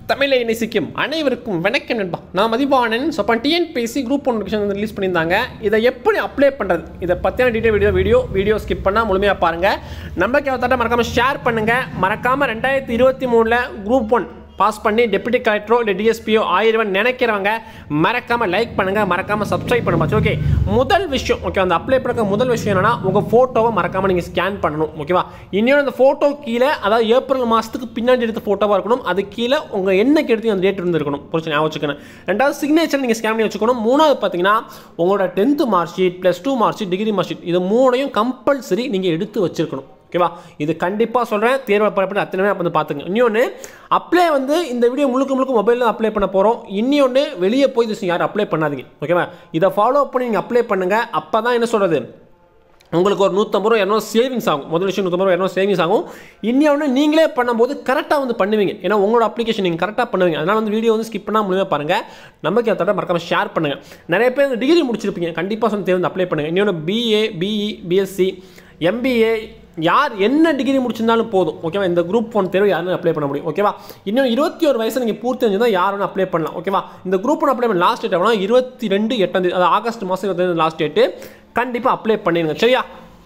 தமிழை நேசிக்கும் அனைவருக்கும் வணக்கம் நண்பா நான் மதிவாணன் ஸோ இப்போ டிஎன்பிஎஸ்சி குரூப் ஒன் நோட்டிஃபிகேஷன் வந்து ரிலீஸ் பண்ணியிருந்தாங்க இதை எப்படி அப்ளை பண்ணுறது இதை பற்றியான detail video video video skip பண்ணால் முழுமையாக பாருங்கள் நம்ம கேவத்தாட்ட மறக்காமல் ஷேர் பண்ணுங்கள் மறக்காமல் ரெண்டாயிரத்தி இருபத்தி மூணில் குரூப் ஒன் பாஸ் பண்ணி டெப்யூட்டி கலெக்டரோ இல்லை டிஎஸ்பியோ ஆயிரம் நினைக்கிறவங்க மறக்காமல் லைக் பண்ணுங்கள் மறக்காமல் சப்ஸ்கிரைப் பண்ணுங்க ஓகே முதல் விஷயம் ஓகே அந்த அப்ளை பண்ணுற முதல் விஷயம் என்னன்னா உங்கள் ஃபோட்டோவை மறக்காமல் நீங்கள் ஸ்கேன் பண்ணணும் ஓகேவா இன்னொன்று அந்த ஃபோட்டோ கீழே அதாவது ஏப்ரல் மாதத்துக்கு பின்னாடி எடுத்த ஃபோட்டோவாக இருக்கணும் அது கீழே உங்கள் என்னைக்கு எடுத்து அந்த டேட் இருந்திருக்கணும் புரிச்சு ஞாபகம் வச்சுக்கணும் ரெண்டாவது சிக்னேச்சர் நீங்கள் ஸ்கேன் பண்ணி வச்சுக்கணும் மூணாவது பார்த்தீங்கன்னா உங்களோட tenth mark sheet plus two mark sheet degree mark sheet இது மூணையும் கம்பல்சரி நீங்கள் எடுத்து வச்சிருக்கணும் ஓகேவா இது கண்டிப்பாக சொல்கிறேன் தேர்வு பரப்பி அத்தனை வந்து பார்த்துங்க இன்னொன்று அப்ளை வந்து இந்த வீடியோ முழுக்க முழுக்க மொபைலில் அப்ளை பண்ண போகிறோம் இன்னொன்று வெளியே போய் இது யாரும் அப்ளை பண்ணாதீங்க ஓகேவா இதை ஃபாலோ பண்ணி நீங்கள் அப்ளை பண்ணுங்கள் அப்போ தான் என்ன சொல்கிறது உங்களுக்கு ஒரு நூற்றம்பது ரூபா இரநூறு சேவிங்ஸ் ஆகும் முதல் விஷயம் நூற்றம்பது ரூபா இரநூறு சேவிங்ஸ் ஆகும் இன்னொன்று நீங்களே பண்ணும்போது கரெக்டாக வந்து பண்ணுவீங்க ஏன்னா உங்களோட அப்ளிகேஷன் நீங்கள் கரெக்டாக பண்ணுவீங்க அதனால் வந்து வீடியோ வந்து ஸ்கிப் பண்ணால் முழுமையாக பாருங்கள் நமக்கு அதை மறக்காம ஷேர் பண்ணுங்கள் நிறைய பேர் டிகிரி முடிச்சிருப்பீங்க கண்டிப்பாக வந்து தேர்ந்து அப்ளை பண்ணுங்கள் இன்னொன்று பிஏ பிஇ பிஎஸ்சி எம்பிஏ யார் என்ன டிகிரி முடிச்சிருந்தாலும் போதும் ஓகேவா இந்த குரூப் ஒன் தேர்வு யாரும் அப்ளை பண்ண முடியும் ஓகேவா இன்னும் இருபத்தி ஒரு வயசு நீங்கள் பூர்த்தி செஞ்சுதான் யாரும் அப்ளை பண்ணலாம் ஓகேவா இந்த குரூப் ஒன் அப்ளை பண்ண லாஸ்ட் டேட் எவ்வளோ இருபத்தி ரெண்டு எட்டாம் தேதி அது ஆகஸ்ட் மாதம் இருபத்தி லாஸ்ட் டேட்டு கண்டிப்பாக அப்ளை பண்ணிடுங்க சரியா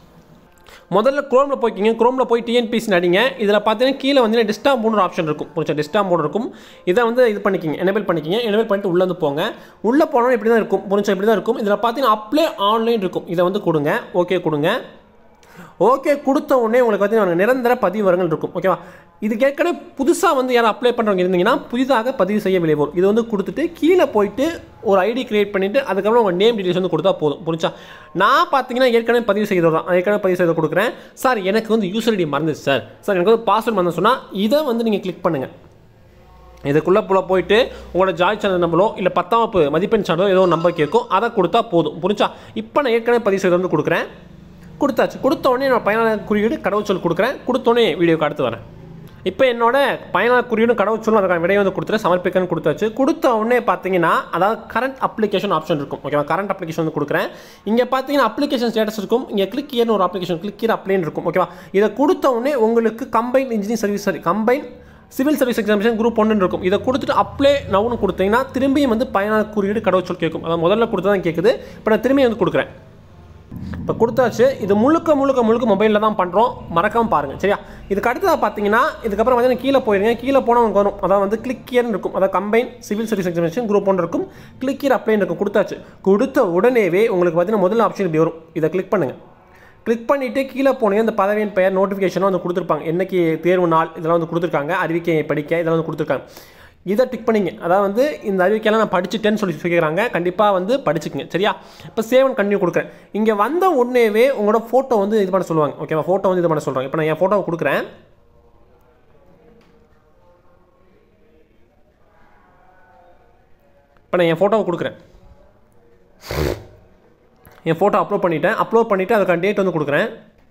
முதல்ல குரோமில் போய்க்கிங்க குரோமில் போய் டிஎன்பிசி நடிங்க இதில் பார்த்தீங்கன்னா கீழே வந்து டிஸ்டாம் போன்ற ஆப்ஷன் இருக்கும் கொஞ்சம் டிஸ்டாம் போர்டு இருக்கும் இதை வந்து இது பண்ணிக்கிங்க எனேபிள் பண்ணிக்கிங்க எனேபிள் பண்ணிட்டு உள்ளே வந்து போங்க உள்ளே போனால் இப்படி தான் இருக்கும் புரிஞ்சா இப்படி தான் இருக்கும் இதில் பார்த்தீங்கன்னா அப்ளை ஆன்லைன் இருக்கும் இதை வந்து கொடுங்க ஓகே கொடுங்க ஓகே கொடுத்த உடனே உங்களுக்கு பார்த்தீங்கன்னா நிரந்தர பதிவரங்கள் இருக்கும் ஓகேவா இதுக்கு ஏற்கனவே புதுசாக வந்து யாரும் அப்ளை பண்ணுறவங்க இருந்தீங்கன்னா புதிதாக பதிவு செய்ய வெளியே வரும் இது வந்து கொடுத்துட்டு கீழே போயிட்டு ஒரு ஐடி கிரியேட் பண்ணிவிட்டு அதுக்கப்புறம் உங்கள் நேம் டீட்டெயில்ஸ் வந்து கொடுத்தா போதும் புரிஞ்சா நான் பார்த்தீங்கன்னா ஏற்கனவே பதிவு செய்தது தான் ஏற்கனவே பதிவு செய்து கொடுக்குறேன் சார் எனக்கு வந்து யூசர் ஐடி மறந்துச்சு சார் சார் எனக்கு வந்து பாஸ்வேர்ட் மறந்து சொன்னால் இதை வந்து நீங்கள் கிளிக் பண்ணுங்கள் இதுக்குள்ளே புள்ள போயிட்டு உங்களோட ஜாய் சேனல் நம்பரோ இல்லை பத்தாம் வகுப்பு மதிப்பெண் சார்ந்தோ ஏதோ நம்பர் கேட்கும் அதை கொடுத்தா போதும் புரிஞ்சா இப்போ நான் ஏற்கனவே பதிவு செய்து வந்து கொடுக்குறேன் கொடுத்தாச்சு கொடுத்த உடனே நான் பயனாளர் குறியீடு கடவுச்சொல் கொடுக்குறேன் கொடுத்தோடனே வீடியோக்கு அடுத்து வரேன் இப்போ என்னோட பயனாளர் குறியீடு கடவுச்சொல்லும் அதுக்கான விடையை வந்து கொடுத்துட்டு சமர்ப்பிக்கன்னு கொடுத்தாச்சு கொடுத்த உடனே பார்த்தீங்கன்னா அதாவது கரண்ட் அப்ளிகேஷன் ஆப்ஷன் இருக்கும் ஓகேவா கரண்ட் அப்ளிகேஷன் வந்து கொடுக்குறேன் இங்கே பார்த்தீங்கன்னா அப்ளிகேஷன் ஸ்டேட்டஸ் இருக்கும் இங்கே கிளிக் இயர்னு ஒரு அப்ளிகேஷன் கிளிக் இயர் அப்ளைன் இருக்கும் ஓகேவா இதை கொடுத்த உடனே உங்களுக்கு combine engineering service sorry combine civil service examination group ஒன்று இருக்கும் இதை கொடுத்துட்டு அப்ளை நவுன்னு கொடுத்தீங்கன்னா திரும்பியும் வந்து பயனாளர் குறியீடு கடவுச்சொல் கேட்கும் அதாவது முதல்ல கொடுத்து தான் கேட்குது இப்போ நான் திரும்பி வந்து கொடுக்குறேன் இப்போ கொடுத்தாச்சு இது முழுக்க முழுக்க முழுக்க மொபைலில் தான் பண்ணுறோம் மறக்காமல் பாருங்கள் சரியா இதுக்கு அடுத்ததாக பார்த்தீங்கன்னா இதுக்கப்புறம் வந்து கீழே போயிருங்க கீழே போனால் உங்களுக்கு வரும் அதாவது வந்து கிளிக் இயர்னு இருக்கும் அதாவது combine civil service examination group ஒன்று இருக்கும் கிளிக் இயர் அப்ளைன் இருக்கும் கொடுத்தாச்சு கொடுத்த உடனேவே உங்களுக்கு பார்த்தீங்கன்னா முதல்ல ஆப்ஷன் இப்படி வரும் இதை கிளிக் பண்ணுங்கள் கிளிக் பண்ணிவிட்டு கீழே போனீங்க இந்த பதவியின் பெயர் நோட்டிஃபிகேஷனும் வந்து கொடுத்துருப்பாங்க என்னைக்கு தேர்வு நாள் இதெல்லாம் வந்து கொடுத்துருக்காங்க அறிவிக்கையை படிக்க இதெல்லாம் வந்து கொடுத்துருக்காங்க இதை டிக் பண்ணிங்க அதாவது வந்து இந்த அறிவிக்கையெல்லாம் நான் படிச்சுட்டேன்னு சொல்லி சொல்லிக்கிறாங்க கண்டிப்பாக வந்து படிச்சுக்கங்க சரியா இப்போ சேவன் கண்டினியூ கொடுக்குறேன் இங்கே வந்த உடனேவே உங்களோட ஃபோட்டோ வந்து இது பண்ண சொல்லுவாங்க ஓகேவா ஃபோட்டோ வந்து இது பண்ண சொல்கிறாங்க இப்போ நான் என் ஃபோட்டோவை கொடுக்குறேன் இப்போ நான் என் ஃபோட்டோவை கொடுக்குறேன் என் ஃபோட்டோ அப்லோட் பண்ணிட்டேன் அப்லோட் பண்ணிவிட்டு அதுக்கான டேட் வந்து கொடுக்குறேன்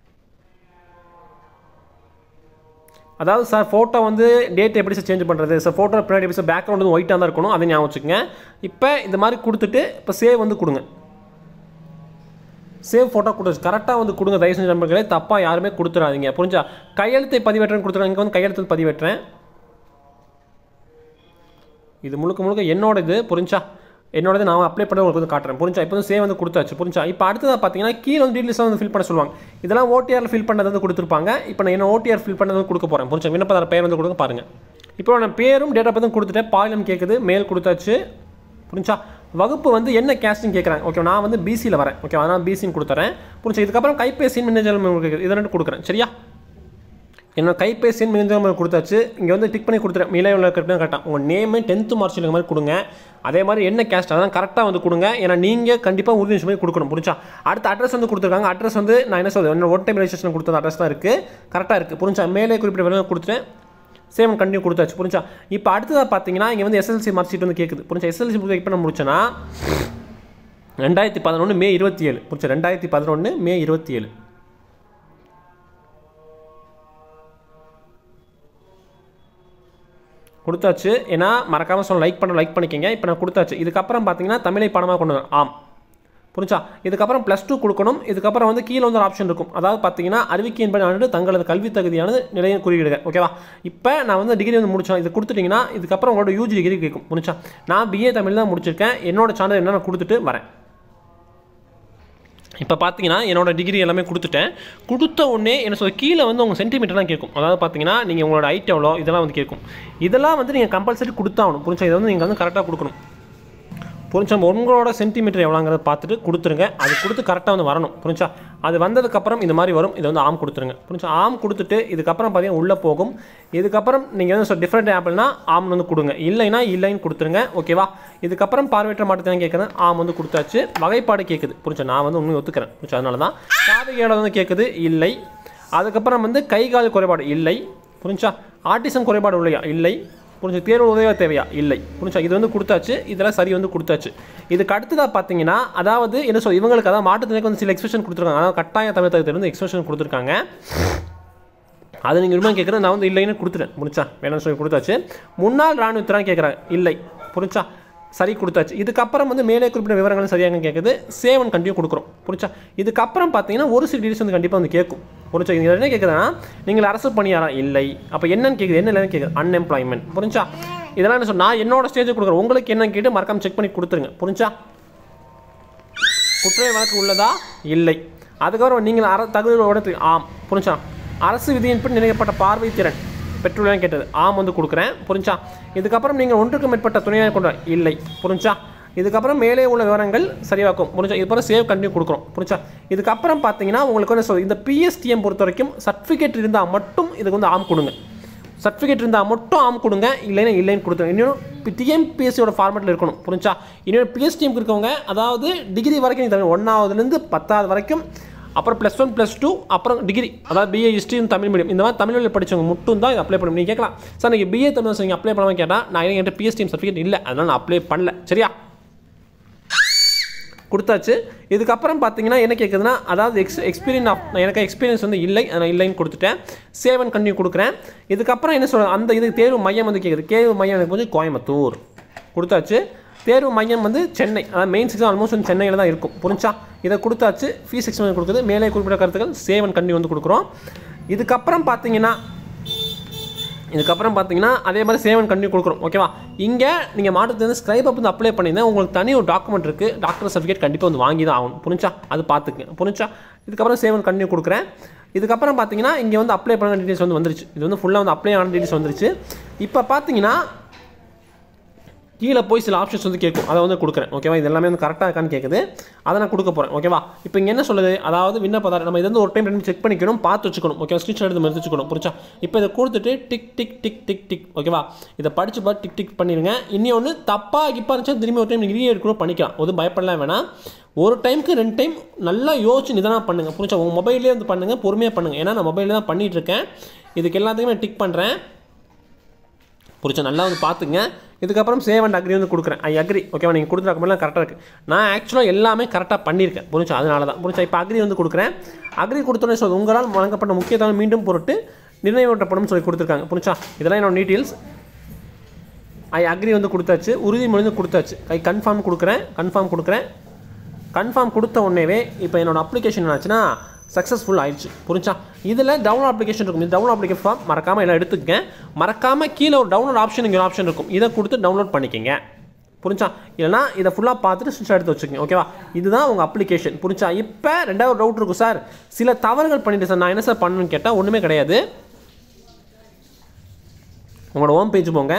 அதாவது சார் ஃபோட்டோ வந்து டேட் எப்படி சார் சேஞ்ச் பண்ணுறது சார் ஃபோட்டோ பின்னாடி எப்படி சார் பேக்ரவுண்ட் வந்து ஒயிட்டாக தான் இருக்கணும் அதை ஞாபகம் வச்சுக்கோங்க இப்போ இந்த மாதிரி கொடுத்துட்டு இப்போ சேவ் வந்து கொடுங்க சேவ் ஃபோட்டோ கொடுத்து கரெக்டாக வந்து கொடுங்க தயவு செஞ்சு நம்பர்களே தப்பாக யாருமே கொடுத்துடாதீங்க புரிஞ்சா கையெழுத்தை பதிவேற்றேன்னு கொடுத்துருங்க இங்கே வந்து கையெழுத்து பதிவேற்றேன் இது முழுக்க முழுக்க என்னோட இது புரிஞ்சா என்னோடது நான் அப்ளை பண்ணி உங்களுக்கு வந்து காட்டுறேன் புரிஞ்சா இப்போ வந்து சேவ் வந்து கொடுத்தாச்சு புரிஞ்சா இப்போ அடுத்ததாக பார்த்தீங்கன்னா கீழே வந்து டீட்டெயில்ஸ் வந்து ஃபில் பண்ண சொல்லுவாங்க இதெல்லாம் ஓடிஆர் ஃபில் பண்ணது வந்து கொடுத்துருப்பாங்க இப்போ நான் என்ன ஓடிஆர் ஃபில் பண்ணது வந்து கொடுக்க போகிறேன் புரிஞ்சா விண்ணப்பதார பெயர் வந்து கொடுக்க பாருங்கள் இப்போ நான் பேரும் டேட் ஆஃப் பர்த்தும் கொடுத்துட்டேன் பாலினம் கேட்குது மேல் கொடுத்தாச்சு புரிஞ்சா வகுப்பு வந்து என்ன கேஸ்ட்னு கேட்குறாங்க ஓகே நான் வந்து பிசியில் வரேன் ஓகே அதனால் பிசின்னு கொடுத்துறேன் புரிஞ்சா இதுக்கப்புறம் கைபேசியின் மின்னஞ்சல் இதை ரெண்டு கொடுக்குறேன் சரியா என்னோட கைபேசியின் மிகுந்த கொடுத்தாச்சு இங்கே வந்து டிக் பண்ணி கொடுத்துறேன் மிலையில் இருக்கிறது கரெக்டாக உங்கள் நேமு டென்த்து மார்க் இந்த மாதிரி கொடுங்க அதே மாதிரி என்ன கேஸ்ட் அதான் கரெக்டாக வந்து கொடுங்க ஏன்னா நீங்கள் கண்டிப்பாக உறுதி நிமிஷமே கொடுக்கணும் புரிஞ்சா அடுத்த அட்ரஸ் வந்து கொடுத்துருக்காங்க அட்ரஸ் வந்து நான் என்ன சொல்றது என்னோட ஒன் டைம் ரெஜிஸ்ட்ரேஷன் கொடுத்த அட்ரஸ் தான் இருக்குது கரெக்டாக இருக்குது புரிஞ்சா மேலே குறிப்பிட்ட விலை கொடுத்துட்டேன் சேம் கண்டினியூ கொடுத்தாச்சு புரிஞ்சா இப்போ அடுத்ததாக பார்த்தீங்கன்னா இங்கே வந்து எஸ்எல்சி மார்க் ஷீட் வந்து கேட்குது புரிஞ்சா எஸ்எல்சி இப்போ நான் முடிச்சேன்னா ரெண்டாயிரத்தி பதினொன்று மே இருபத்தி ஏழு புரிஞ்சா ரெண்டாயிரத்தி பதினொன்று மே இருபத்தி ஏழு கொடுத்தாச்சு ஏன்னா மறக்காமல் சொல்ல லைக் பண்ண லைக் பண்ணிக்கங்க இப்போ நான் கொடுத்தாச்சு இதுக்கப்புறம் பார்த்தீங்கன்னா தமிழை பணமாக கொண்டு வரேன் ஆம் புரிஞ்சா இதுக்கப்புறம் ப்ளஸ் டூ கொடுக்கணும் இதுக்கப்புறம் வந்து கீழே வந்து ஒரு ஆப்ஷன் இருக்கும் அதாவது பார்த்தீங்கன்னா அறிவிக்கையின்படி ஆண்டு தங்களது கல்வி தகுதியானது நிலையை குறியிடுங்க ஓகேவா இப்போ நான் வந்து டிகிரி வந்து முடிச்சேன் இது கொடுத்துட்டிங்கன்னா இதுக்கப்புறம் உங்களோட யூஜி டிகிரி கேட்கும் முடிச்சா நான் பிஏ தமிழ் தான் முடிச்சிருக்கேன் என்னோட சான்றிதழ் என்ன நான் கொடுத்துட்டு வரேன் இப்போ பார்த்தீங்கன்னா என்னோட டிகிரி எல்லாமே கொடுத்துட்டேன் கொடுத்த உடனே என்ன சொல்ல கீழே வந்து உங்கள் சென்டிமீட்டர்லாம் கேட்கும் அதாவது பார்த்தீங்கன்னா நீங்கள் உங்களோட ஹைட் எவ்வளோ இதெல்லாம் வந்து கேட்கும் இதெல்லாம் வந்து நீங்கள் கம்பல்சரி கொடுத்தாகணும் புரிஞ்சா இதை வந்து நீங்கள் வந்து கரெக்டாக கொடுக்கணும் புரிஞ்சா உங்களோட சென்டிமீட்டர் எவ்வளோங்கிறத பார்த்துட்டு கொடுத்துருங்க அது கொடுத்து கரெக்டாக வந்து வரணும் புரிஞ்சா அது வந்ததுக்கப்புறம் இந்த மாதிரி வரும் இதை வந்து ஆம் கொடுத்துருங்க புரிஞ்சா ஆம் கொடுத்துட்டு இதுக்கப்புறம் பார்த்தீங்கன்னா உள்ளே போகும் இதுக்கப்புறம் நீங்கள் வந்து டிஃப்ரெண்ட் ஆப்பிள்னா ஆம் வந்து கொடுங்க இல்லைன்னா இல்லைன்னு கொடுத்துருங்க ஓகேவா இதுக்கப்புறம் பார்வையற்ற மாட்டத்தான் கேட்குறேன் ஆம் வந்து கொடுத்தாச்சு வகைப்பாடு கேட்குது புரிஞ்சா நான் வந்து உண்மையை ஒத்துக்கிறேன் புரிஞ்சா அதனால தான் காது வந்து கேட்குது இல்லை அதுக்கப்புறம் வந்து கை கால் குறைபாடு இல்லை புரிஞ்சா ஆட்டிசம் குறைபாடு இல்லையா இல்லை புரிஞ்சு தேர்வு உதவியா தேவையா இல்லை புரிஞ்சா இது வந்து கொடுத்தாச்சு இதெல்லாம் சரி வந்து கொடுத்தாச்சு இதுக்கு அடுத்ததாக பார்த்தீங்கன்னா அதாவது என்ன சொல் இவங்களுக்கு அதாவது மாற்றுத்திறனுக்கு வந்து சில எக்ஸ்பிரஷன் கொடுத்துருக்காங்க அதாவது கட்டாய தமிழ் தகுதி வந்து எக்ஸ்பிரஷன் கொடுத்துருக்காங்க அதை நீங்கள் விரும்ப கேட்குறது நான் வந்து இல்லைன்னு கொடுத்துட்டேன் முடிச்சா வேணும்னு சொல்லி கொடுத்தாச்சு முன்னாள் ராணுவத்திரான் கேட்குறாங்க இல்லை புரிச்சா சரி கொடுத்தாச்சு இதுக்கப்புறம் வந்து மேலே குறிப்பிட்ட விவரங்கள் சரியாக கேட்குது சேவன் கண்டிப்பாக கொடுக்குறோம் புரிச்சா இதுக்கப்புறம் பார்த்தீங்கன்னா ஒரு சில டீடைல்ஸ் வந்து கண்டிப்பாக வந்து கேட்கும் புரிச்சா இது என்ன கேட்குதுன்னா நீங்கள் அரசு பணியாரா இல்லை அப்போ என்னன்னு கேட்குது என்ன இல்லைன்னு கேட்குது அன்எம்ப்ளாய்மெண்ட் புரிஞ்சா இதெல்லாம் என்ன சொன்னா நான் என்னோட ஸ்டேஜ் கொடுக்குறேன் உங்களுக்கு என்னன்னு கேட்டு மறக்காம செக் பண்ணி கொடுத்துருங்க புரிஞ்சா குற்ற வழக்கு உள்ளதா இல்லை அதுக்கப்புறம் நீங்கள் அர தகுதியோட ஆம் புரிஞ்சா அரசு விதியின்படி நினைக்கப்பட்ட பார்வை திறன் பெற்றுள்ளேன்னு கேட்டது ஆம் வந்து கொடுக்குறேன் புரிஞ்சா இதுக்கப்புறம் நீங்கள் ஒன்றுக்கு மேற்பட்ட துணையாக கொண்ட இல்லை புரிஞ்சா இதுக்கப்புறம் மேலே உள்ள விவரங்கள் சரியாக்கும் புரிஞ்சா இதுக்கப்புறம் சேவ் கண்டினியூ கொடுக்குறோம் புரிஞ்சா இதுக்கப்புறம் பார்த்தீங்கன்னா உங்களுக்கு வந்து சொல் இந்த பிஎஸ்டிஎம் பொறுத்த வரைக்கும் சர்டிஃபிகேட் இருந்தால் மட்டும் இதுக்கு வந்து ஆம் கொடுங்க சர்டிஃபிகேட் இருந்தால் மட்டும் ஆம் கொடுங்க இல்லைன்னா இல்லைன்னு கொடுத்துருங்க இன்னும் இப்போ டிஎம்பிஎஸ்சியோட ஃபார்மேட்டில் இருக்கணும் புரிஞ்சா இன்னொரு பிஎஸ்டிஎம் இருக்கவங்க அதாவது டிகிரி வரைக்கும் நீங்கள் ஒன்றாவதுலேருந்து பத்தாவது வரைக்கும் அப்புறம் ப்ளஸ் ஒன் ப்ளஸ் டூ அப்புறம் டிகிரி அதாவது பிஏ ஹிஸ்ட்ரி தமிழ் மீடியம் இந்த மாதிரி தமிழ் வழியில் படிச்சவங்க மட்டும் தான் இதை அப்ளை பண்ண நீங்கள் கேட்கலாம் சார் நீங்கள் பிஏ தமிழ் நீங்கள் அப்ளை பண்ணாமல் கேட்டால் நான் என்கிட்ட பிஎஸ்டிஎம் சர்டிஃபிகேட் இல்லை அதனால் நான் அப்ளை பண்ணல சரியா கொடுத்தாச்சு இதுக்கப்புறம் பார்த்தீங்கன்னா என்ன கேட்குதுன்னா அதாவது எக்ஸ் எக்ஸ்பீரியன் ஆஃப் எனக்கு எக்ஸ்பீரியன்ஸ் வந்து இல்லை நான் இல்லைன்னு கொடுத்துட்டேன் சேவன் கண்டினியூ கொடுக்குறேன் இதுக்கப்புறம் என்ன சொல்கிறேன் அந்த இது தேர்வு மையம் வந்து கேட்குது தேர்வு மையம் எனக்கு வந்து கோயம்புத்தூர் கொடுத்தாச்சு தேர்வு மையம் வந்து சென்னை அதாவது மெயின் எக்ஸாம் ஆல்மோஸ்ட் வந்து சென்னையில் தான் இருக்கும் புரிஞ்சா இதை கொடுத்தாச்சு ஃபீஸ் எக்ஸ்பென்ஸ் கொடுக்குது மேலே குறிப்பிட்ட கருத்துக்கள் சேவன் கண்டினியூ வந்து கொடுக்குறோம் இதுக்கப்புறம் பார்த்தீங்கன்னா இதுக்கப்புறம் பார்த்தீங்கன்னா அதே மாதிரி சேவன் கண்டினியூ கொடுக்குறோம் ஓகேவா இங்கே நீங்கள் மாற்றத்தை ஸ்க்ரைப் வந்து அப்ளை பண்ணியிருந்தேன் உங்களுக்கு தனி ஒரு டாக்குமெண்ட் இருக்குது டாக்டர் சர்டிஃபிகேட் கண்டிப்பாக வந்து வாங்கி தான் ஆகணும் புரிஞ்சா அது பார்த்துக்குங்க புரிஞ்சா இதுக்கப்புறம் சேவன் கண்டினியூ கொடுக்குறேன் இதுக்கப்புறம் பார்த்தீங்கன்னா இங்கே வந்து அப்ளை பண்ண டீட்டெயில்ஸ் வந்து வந்துருச்சு இது வந்து ஃபுல்லாக வந்து அப்ளை ஆன டீட்டெயில்ஸ் வந்துருச்சு இப்போ பார்த்தீங்கன்னா கீழே போய் சில ஆப்ஷன்ஸ் வந்து கேட்கும் அதை வந்து கொடுக்குறேன் ஓகேவா இது எல்லாமே வந்து கரெக்டாக இருக்கான்னு கேட்குது அதை நான் கொடுக்க போகிறேன் ஓகேவா இப்போ இங்கே என்ன சொல்லுது அதாவது விண்ணப்பதாரர் நம்ம இது வந்து ஒரு டைம் ரெண்டு செக் பண்ணிக்கணும் பார்த்து வச்சுக்கணும் ஓகே ஸ்க்ரீன்ஷாட் எடுத்து எடுத்து வச்சுக்கணும் புரிச்சா இப்போ இதை கொடுத்துட்டு tick tick tick tick tick ஓகேவா இதை படித்து பார்த்து டிக் டிக் பண்ணிடுங்க இன்னொன்று தப்பாக கிப்பா இருந்துச்சா திரும்பி ஒரு டைம் நீங்கள் ரீ எடுக்கணும் பண்ணிக்கலாம் அது பயப்படலாம் வேணாம் ஒரு டைமுக்கு ரெண்டு டைம் நல்லா யோசிச்சு நிதானம் பண்ணுங்கள் புரிச்சா உங்கள் மொபைல்லே வந்து பண்ணுங்கள் பொறுமையாக பண்ணுங்கள் ஏன்னா நான் மொபைலில் தான் பண்ணிகிட்டு இருக்கேன் இதுக்கு எல்லாத்துக்குமே டிக் பண்ணுறேன் புரிச்சா நல்லா வந்து பார்த்துங்க இதுக்கப்புறம் சேவ் அண்ட் அக்ரி வந்து கொடுக்குறேன் ஐ அக்ரி ஓகேவா நீங்கள் கொடுத்த டாக்குமெண்ட்லாம் கரெக்டாக இருக்குது நான் ஆக்சுவலாக எல்லாமே கரெக்டாக பண்ணியிருக்கேன் புரிச்சா அதனால தான் புரிச்சா இப்போ அக்ரி வந்து கொடுக்குறேன் அக்ரி கொடுத்தோன்னே சொல்லி உங்களால் வழங்கப்பட்ட முக்கியத்துவம் மீண்டும் பொருட்டு நிர்ணயிக்கப்படும் சொல்லி கொடுத்துருக்காங்க புரிச்சா இதெல்லாம் என்னோட டீட்டெயில்ஸ் ஐ அக்ரி வந்து கொடுத்தாச்சு உறுதிமொழி வந்து கொடுத்தாச்சு ஐ கன்ஃபார்ம் கொடுக்குறேன் கன்ஃபார்ம் கொடுக்குறேன் கன்ஃபார்ம் கொடுத்த உடனேவே இப்போ என்னோட அப்ளிகேஷன் என்னாச்சுன்னா சக்ஸஸ்ஃபுல் ஆயிடுச்சு புரிஞ்சா இதில் டவுன்லோட் அப்ளிகேஷன் இருக்கும் இந்த டவுன்லோட் அப்ளிகேஷன் ஃபார்ம் மறக்காமல் எல்லாம் எடுத்துக்கங்க மறக்காமல் கீழே ஒரு டவுன்லோட் ஆப்ஷன் இங்கே ஒரு ஆப்ஷன் இருக்கும் இதை கொடுத்து டவுன்லோட் பண்ணிக்கங்க புரிஞ்சா இல்லைனா இதை ஃபுல்லாக பார்த்துட்டு ஸ்விட்ச் எடுத்து வச்சுக்கோங்க ஓகேவா இதுதான் உங்கள் அப்ளிகேஷன் புரிஞ்சா இப்போ ரெண்டாவது டவுட் இருக்கும் சார் சில தவறுகள் பண்ணிட்டு சார் நான் என்ன சார் பண்ணணும்னு கேட்டால் ஒன்றுமே கிடையாது உங்களோட ஹோம் பேஜ் போங்க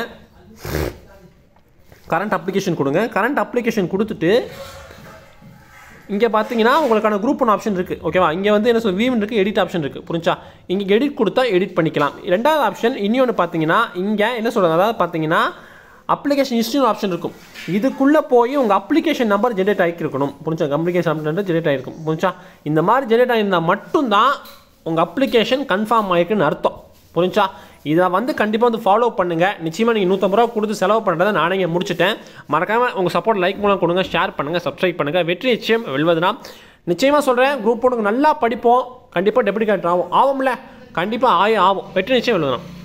கரண்ட் அப்ளிகேஷன் கொடுங்க கரண்ட் அப்ளிகேஷன் கொடுத்துட்டு இங்கே பார்த்தீங்கன்னா உங்களுக்கான குரூப் ஒன் ஆப்ஷன் இருக்குது ஓகேவா இங்கே வந்து என்ன சொல் வீவன் இருக்குது எடிட் ஆப்ஷன் இருக்குது புரிஞ்சா இங்கே எடிட் கொடுத்தா எடிட் பண்ணிக்கலாம் ரெண்டாவது ஆப்ஷன் இன்னொன்று பார்த்தீங்கன்னா இங்கே என்ன சொல்கிறது அதாவது பார்த்தீங்கன்னா அப்ளிகேஷன் ஹிஸ்ட்ரின்னு ஆப்ஷன் இருக்கும் இதுக்குள்ளே போய் உங்கள் அப்ளிகேஷன் நம்பர் ஜென்ரேட் ஆகிருக்கணும் புரிஞ்சா அப்ளிகேஷன் நம்பர் ஜென்ரேட் ஆகிருக்கும் புரிஞ்சா இந்த மாதிரி ஜென்ரேட் ஆகியிருந்தால் மட்டும்தான் உங்கள் அப்ளிகேஷன் கன்ஃபார்ம் ஆகிருக்குன்னு அர்த்தம் புரிஞ்சா இதை வந்து கண்டிப்பாக வந்து ஃபாலோ பண்ணுங்கள் நிச்சயமாக நீங்கள் நூற்றம்பது ரூபா கொடுத்து செலவு பண்ணுறதை நானே இங்கே முடிச்சிட்டேன் மறக்காமல் உங்கள் சப்போர்ட் லைக் மூலம் கொடுங்க ஷேர் பண்ணுங்கள் சப்ஸ்கிரைப் பண்ணுங்கள் வெற்றி நிச்சயம் வெல்வதுனா நிச்சயமாக சொல்கிறேன் குரூப் போட்டு நல்லா படிப்போம் கண்டிப்பாக டெபிட் கார்டு ஆகும் ஆகும்ல கண்டிப்பாக ஆயும் ஆகும் வெற்றி நிச்சயம் வெல்வதுனா